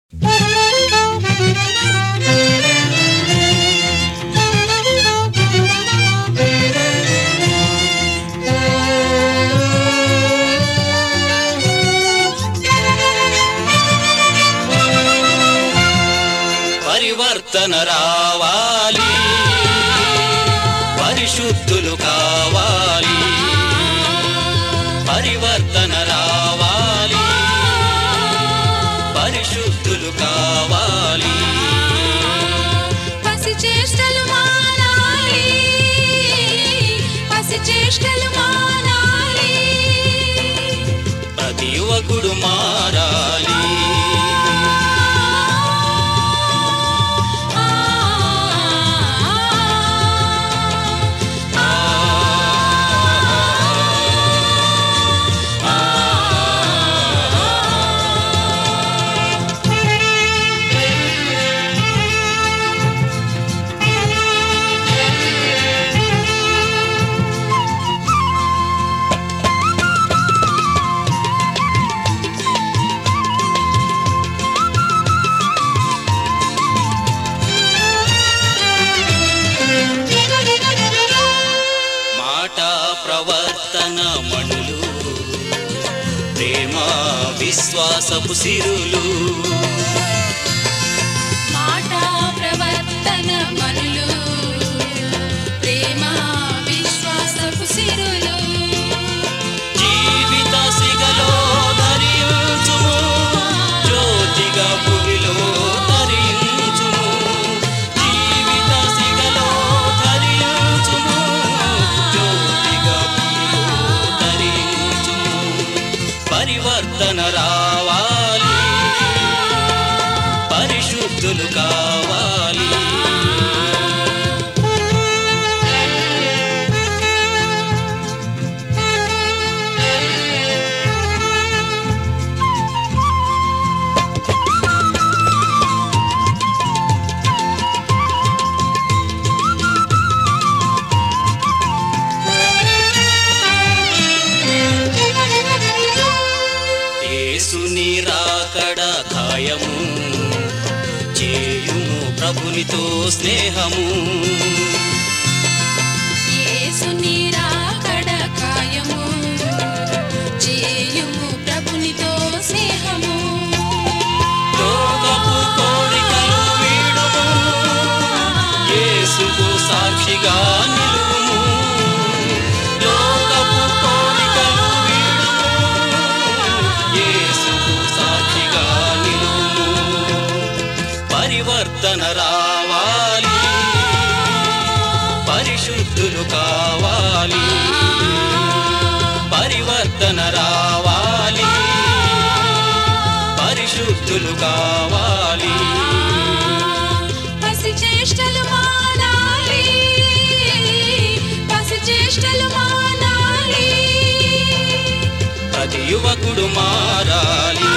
పరివర్తన రావాలి పరిశుద్ధులు కావాలి పరివర్తన రావాలి పరిశుద్ధులు కావాలి పసి చేష్టలు మానాలి పసి చేష్టలు మానాలి ప్రతి యువకుడు మారాలి ఆ, మాట ప్రవర్తన మణులు ప్రేమ విశ్వాసపు సిరులు మాట ప్రవర్తన మనులు ప్రేమ విశ్వాసపు సిరులు జీవిత సిగలో ధరించుము జ్యోతిగా భూమిలో ధరించుము జీవిత సిగలో ధరించుము జ్యోతిగా భూమిలో ధరించుము పరివర్తన రావాలి పరిశుద్ధులు కావాలి యేసుని రాకడ ఖాయము చేయుము ప్రభునితో స్నేహము యేసుని రాకడ కాయము చేయుము ప్రభునితో స్నేహము లోకపు కోరికలు వీడుము యేసుకు సాక్షిగా నిలువుము లోకపు కోరికలు వీడుము యేసుకు సాక్షిగా నిలువుము పరివర్తన రావాలి పరిశుద్ధులు కావాలి పరివర్తన రావాలి పరిశుద్ధులు కావాలి పసి చేష్టలు మానాలి పసి చేష్టలు మానాలి ప్రతి యువకుడు మారాలి